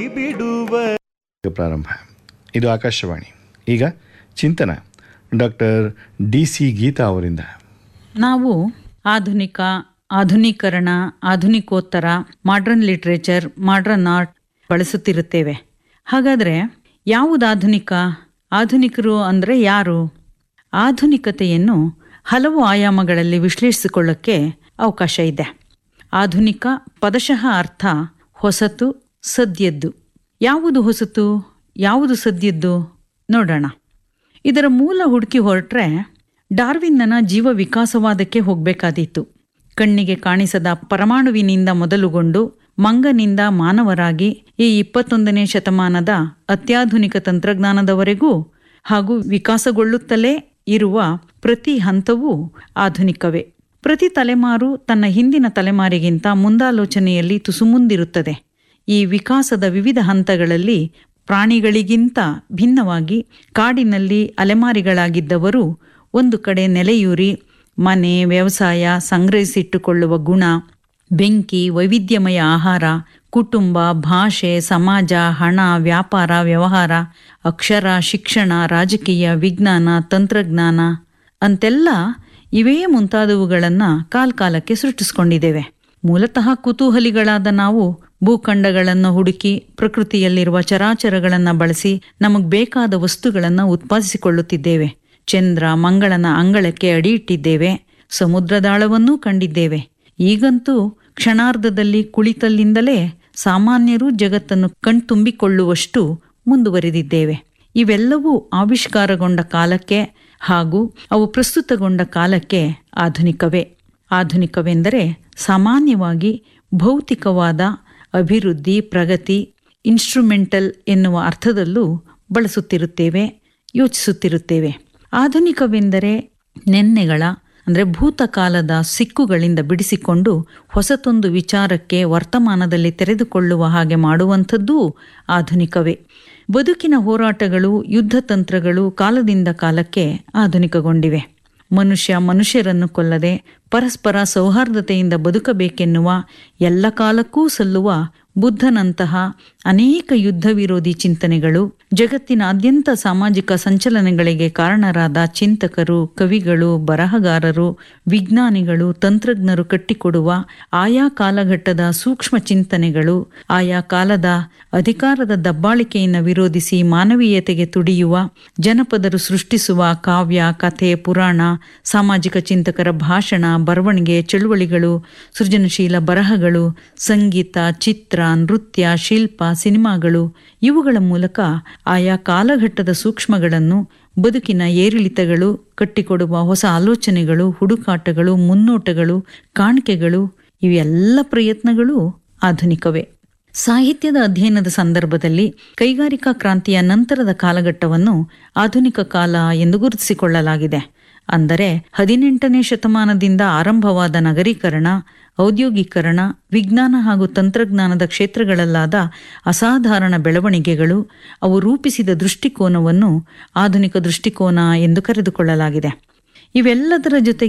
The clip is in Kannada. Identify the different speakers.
Speaker 1: ಬಿಡುವ
Speaker 2: ಪ್ರಾರಂಭ ಇದು ಆಕಾಶವಾಣಿ ಈಗ ಚಿಂತನ ಡಾಕ್ಟರ್ ಡಿ ಸಿ ಗೀತಾ ಅವರಿಂದ
Speaker 3: ನಾವು ಆಧುನಿಕ ಆಧುನೀಕರಣ ಆಧುನಿಕೋತ್ತರ ಮಾಡ್ರನ್ ಲಿಟ್ರೇಚರ್ ಮಾಡ್ರನ್ ಆರ್ಟ್ ಬಳಸುತ್ತಿರುತ್ತೇವೆ ಹಾಗಾದರೆ ಯಾವುದು ಆಧುನಿಕ ಆಧುನಿಕರು ಅಂದರೆ ಯಾರು ಆಧುನಿಕತೆಯನ್ನು ಹಲವು ಆಯಾಮಗಳಲ್ಲಿ ವಿಶ್ಲೇಷಿಸಿಕೊಳ್ಳಕ್ಕೆ ಅವಕಾಶ ಇದೆ ಆಧುನಿಕ ಪದಶಃ ಅರ್ಥ ಹೊಸತು ಸದ್ಯದ್ದು ಯಾವುದು ಹೊಸತು ಯಾವುದು ಸದ್ಯದ್ದು ನೋಡೋಣ ಇದರ ಮೂಲ ಹುಡುಕಿ ಹೊರಟ್ರೆ ಡಾರ್ವಿನ್ನನ ಜೀವ ವಿಕಾಸವಾದಕ್ಕೆ ಹೋಗಬೇಕಾದೀತು ಕಣ್ಣಿಗೆ ಕಾಣಿಸದ ಪರಮಾಣುವಿನಿಂದ ಮೊದಲುಗೊಂಡು ಮಂಗನಿಂದ ಮಾನವರಾಗಿ ಈ ಇಪ್ಪತ್ತೊಂದನೇ ಶತಮಾನದ ಅತ್ಯಾಧುನಿಕ ತಂತ್ರಜ್ಞಾನದವರೆಗೂ ಹಾಗೂ ವಿಕಾಸಗೊಳ್ಳುತ್ತಲೇ ಇರುವ ಪ್ರತಿ ಹಂತವೂ ಆಧುನಿಕವೇ ಪ್ರತಿ ತಲೆಮಾರು ತನ್ನ ಹಿಂದಿನ ತಲೆಮಾರಿಗಿಂತ ಮುಂದಾಲೋಚನೆಯಲ್ಲಿ ತುಸುಮುಂದಿರುತ್ತದೆ ಈ ವಿಕಾಸದ ವಿವಿಧ ಹಂತಗಳಲ್ಲಿ ಪ್ರಾಣಿಗಳಿಗಿಂತ ಭಿನ್ನವಾಗಿ ಕಾಡಿನಲ್ಲಿ ಅಲೆಮಾರಿಗಳಾಗಿದ್ದವರು ಒಂದು ಕಡೆ ನೆಲೆಯೂರಿ ಮನೆ ವ್ಯವಸಾಯ ಸಂಗ್ರಹಿಸಿಟ್ಟುಕೊಳ್ಳುವ ಗುಣ ಬೆಂಕಿ ವೈವಿಧ್ಯಮಯ ಆಹಾರ ಕುಟುಂಬ ಭಾಷೆ ಸಮಾಜ ಹಣ ವ್ಯಾಪಾರ ವ್ಯವಹಾರ ಅಕ್ಷರ ಶಿಕ್ಷಣ ರಾಜಕೀಯ ವಿಜ್ಞಾನ ತಂತ್ರಜ್ಞಾನ ಅಂತೆಲ್ಲ ಇವೇ ಮುಂತಾದವುಗಳನ್ನು ಕಾಲ್ಕಾಲಕ್ಕೆ ಸೃಷ್ಟಿಸ್ಕೊಂಡಿದ್ದೇವೆ ಮೂಲತಃ ಕುತೂಹಲಿಗಳಾದ ನಾವು ಭೂಖಂಡಗಳನ್ನು ಹುಡುಕಿ ಪ್ರಕೃತಿಯಲ್ಲಿರುವ ಚರಾಚರಗಳನ್ನು ಬಳಸಿ ನಮಗೆ ಬೇಕಾದ ವಸ್ತುಗಳನ್ನು ಉತ್ಪಾದಿಸಿಕೊಳ್ಳುತ್ತಿದ್ದೇವೆ ಚಂದ್ರ ಮಂಗಳನ ಅಂಗಳಕ್ಕೆ ಅಡಿಯಿಟ್ಟಿದ್ದೇವೆ ಸಮುದ್ರದಾಳವನ್ನೂ ಕಂಡಿದ್ದೇವೆ ಈಗಂತೂ ಕ್ಷಣಾರ್ಧದಲ್ಲಿ ಕುಳಿತಲ್ಲಿಂದಲೇ ಸಾಮಾನ್ಯರು ಜಗತ್ತನ್ನು ಕಣ್ತುಂಬಿಕೊಳ್ಳುವಷ್ಟು ಮುಂದುವರೆದಿದ್ದೇವೆ ಇವೆಲ್ಲವೂ ಆವಿಷ್ಕಾರಗೊಂಡ ಕಾಲಕ್ಕೆ ಹಾಗೂ ಅವು ಪ್ರಸ್ತುತಗೊಂಡ ಕಾಲಕ್ಕೆ ಆಧುನಿಕವೇ ಆಧುನಿಕವೆಂದರೆ ಸಾಮಾನ್ಯವಾಗಿ ಭೌತಿಕವಾದ ಅಭಿವೃದ್ಧಿ ಪ್ರಗತಿ ಇನ್ಸ್ಟ್ರುಮೆಂಟಲ್ ಎನ್ನುವ ಅರ್ಥದಲ್ಲೂ ಬಳಸುತ್ತಿರುತ್ತೇವೆ ಯೋಚಿಸುತ್ತಿರುತ್ತೇವೆ ಆಧುನಿಕವೆಂದರೆ ನೆನ್ನೆಗಳ ಅಂದರೆ ಭೂತಕಾಲದ ಸಿಕ್ಕುಗಳಿಂದ ಬಿಡಿಸಿಕೊಂಡು ಹೊಸತೊಂದು ವಿಚಾರಕ್ಕೆ ವರ್ತಮಾನದಲ್ಲಿ ತೆರೆದುಕೊಳ್ಳುವ ಹಾಗೆ ಮಾಡುವಂಥದ್ದೂ ಆಧುನಿಕವೇ ಬದುಕಿನ ಹೋರಾಟಗಳು ಯುದ್ಧ ತಂತ್ರಗಳು ಕಾಲದಿಂದ ಕಾಲಕ್ಕೆ ಆಧುನಿಕಗೊಂಡಿವೆ ಮನುಷ್ಯ ಮನುಷ್ಯರನ್ನು ಕೊಲ್ಲದೆ ಪರಸ್ಪರ ಸೌಹಾರ್ದತೆಯಿಂದ ಬದುಕಬೇಕೆನ್ನುವ ಎಲ್ಲ ಕಾಲಕ್ಕೂ ಸಲ್ಲುವ ಬುದ್ಧನಂತಹ ಅನೇಕ ಯುದ್ಧ ವಿರೋಧಿ ಚಿಂತನೆಗಳು ಜಗತ್ತಿನಾದ್ಯಂತ ಸಾಮಾಜಿಕ ಸಂಚಲನಗಳಿಗೆ ಕಾರಣರಾದ ಚಿಂತಕರು ಕವಿಗಳು ಬರಹಗಾರರು ವಿಜ್ಞಾನಿಗಳು ತಂತ್ರಜ್ಞರು ಕಟ್ಟಿಕೊಡುವ ಆಯಾ ಕಾಲಘಟ್ಟದ ಸೂಕ್ಷ್ಮ ಚಿಂತನೆಗಳು ಆಯಾ ಕಾಲದ ಅಧಿಕಾರದ ದಬ್ಬಾಳಿಕೆಯನ್ನು ವಿರೋಧಿಸಿ ಮಾನವೀಯತೆಗೆ ತುಡಿಯುವ ಜನಪದರು ಸೃಷ್ಟಿಸುವ ಕಾವ್ಯ ಕಥೆ ಪುರಾಣ ಸಾಮಾಜಿಕ ಚಿಂತಕರ ಭಾಷಣ ಬರವಣಿಗೆ ಚಳುವಳಿಗಳು ಸೃಜನಶೀಲ ಬರಹಗಳು ಸಂಗೀತ ಚಿತ್ರ ನೃತ್ಯ ಶಿಲ್ಪ ಸಿನಿಮಾಗಳು ಇವುಗಳ ಮೂಲಕ ಆಯಾ ಕಾಲಘಟ್ಟದ ಸೂಕ್ಷ್ಮಗಳನ್ನು ಬದುಕಿನ ಏರಿಳಿತಗಳು ಕಟ್ಟಿಕೊಡುವ ಹೊಸ ಆಲೋಚನೆಗಳು ಹುಡುಕಾಟಗಳು ಮುನ್ನೋಟಗಳು ಕಾಣಿಕೆಗಳು ಇವೆಲ್ಲ ಪ್ರಯತ್ನಗಳು ಆಧುನಿಕವೇ ಸಾಹಿತ್ಯದ ಅಧ್ಯಯನದ ಸಂದರ್ಭದಲ್ಲಿ ಕೈಗಾರಿಕಾ ಕ್ರಾಂತಿಯ ನಂತರದ ಕಾಲಘಟ್ಟವನ್ನು ಆಧುನಿಕ ಕಾಲ ಎಂದು ಗುರುತಿಸಿಕೊಳ್ಳಲಾಗಿದೆ ಅಂದರೆ ಹದಿನೆಂಟನೇ ಶತಮಾನದಿಂದ ಆರಂಭವಾದ ನಗರೀಕರಣ ಔದ್ಯೋಗೀಕರಣ ವಿಜ್ಞಾನ ಹಾಗೂ ತಂತ್ರಜ್ಞಾನದ ಕ್ಷೇತ್ರಗಳಲ್ಲಾದ ಅಸಾಧಾರಣ ಬೆಳವಣಿಗೆಗಳು ಅವು ರೂಪಿಸಿದ ದೃಷ್ಟಿಕೋನವನ್ನು ಆಧುನಿಕ ದೃಷ್ಟಿಕೋನ ಎಂದು ಕರೆದುಕೊಳ್ಳಲಾಗಿದೆ ಇವೆಲ್ಲದರ ಜೊತೆಗೆ